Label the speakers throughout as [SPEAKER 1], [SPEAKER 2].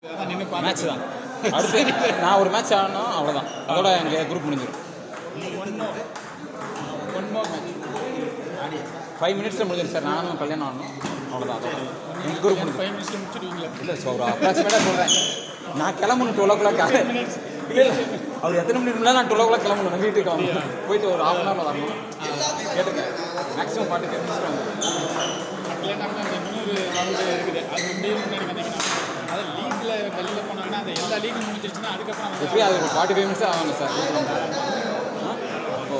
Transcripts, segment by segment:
[SPEAKER 1] Match தான் அடுத்து நான் ஒரு மேட்ச் ஆடணும் அவ்வளோதான் அதோட எங்கள் குரூப் முடிஞ்சிடும் ஃபைவ் மினிட்ஸில் முடிஞ்சிடும் சார் நானும் கல்யாணம் ஆடணும் அவ்வளோதான் அதோட எங்கள் குரூப் முடிஞ்சு
[SPEAKER 2] ஃபைவ் மினிட்ஸில் முடிச்சிடுவீங்களா
[SPEAKER 1] இல்லை ஸோ ஒரு அப்ராக்சிமேட்டாக சொல்கிறேன் நான் கிளம்பணும் டுவெல் ஓ கிளாக் இல்லை இல்லை அவர் எத்தனை மணிக்கு முன்னாடி நான் டுவெல் ஓ கிளாக் கிளம்பணும் நான் வீட்டுக்கு வரணும் போயிட்டு ஒரு ஹாஃப் அன் ஹவரில் வரணும் கேட்டுங்க மேக்ஸிமம் ஃபார்ட்டி ஃபைவ் மினிட்ஸ்
[SPEAKER 2] கல்யாணம் அந்த இன்னொரு ரவுண்டு இருக்குது அது முடியும் முன்னாடி வந்தீங்கன்னா அது லீக்கில் வெளியில் போனாங்கன்னா அந்த எல்லா லீக்கும் முடிச்சிருச்சுன்னா அதுக்கப்புறம் வந்து
[SPEAKER 1] எப்படியும் அது ஒரு ஃபார்ட்டி ஃபைவ் மினிட்ஸ் ஆகும் சார் வீட்டில் வந்து ஆ? ஓ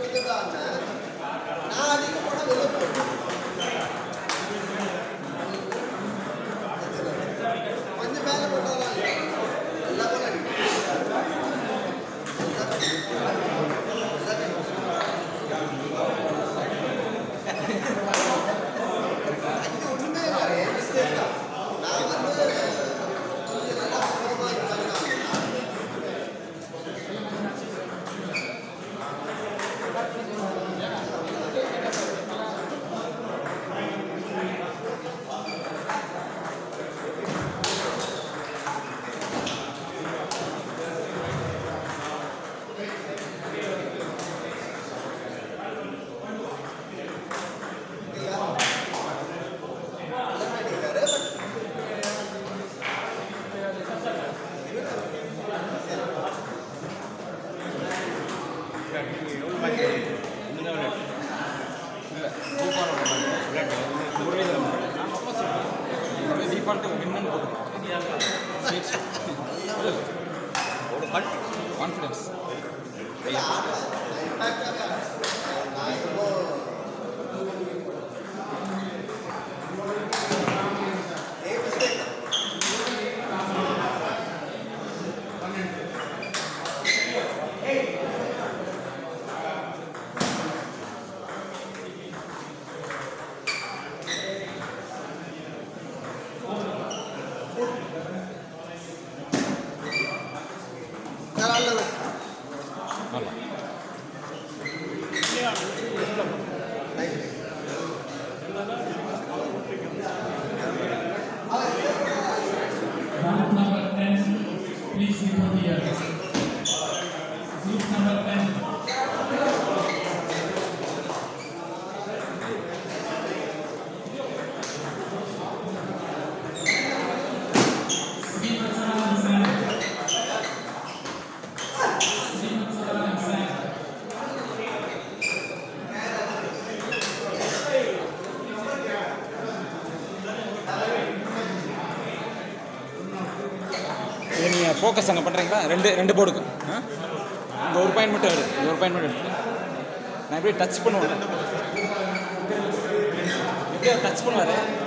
[SPEAKER 1] டிஃபால்ட்டு வின்னு போட்டுருக்கோம் ஒரு கான்ஃபிடன்ஸ் நல்லா
[SPEAKER 3] Group number 10, please report here. Group number 10. Sri Prasanna Hussain. Sri Prasanna Hussain.
[SPEAKER 1] இது நீங்கள் ஃபோக்கஸ் அங்கே பண்ணுறீங்களா ரெண்டு ரெண்டு போர்டுக்கு ஆ இந்த ஒரு பாயிண்ட் மட்டும் எடு இந்த ஒரு பாயிண்ட் மட்டும் எடுத்து நான் எப்படி டச் பண்ணுவேன் எப்படியா டச் பண்ணுவார்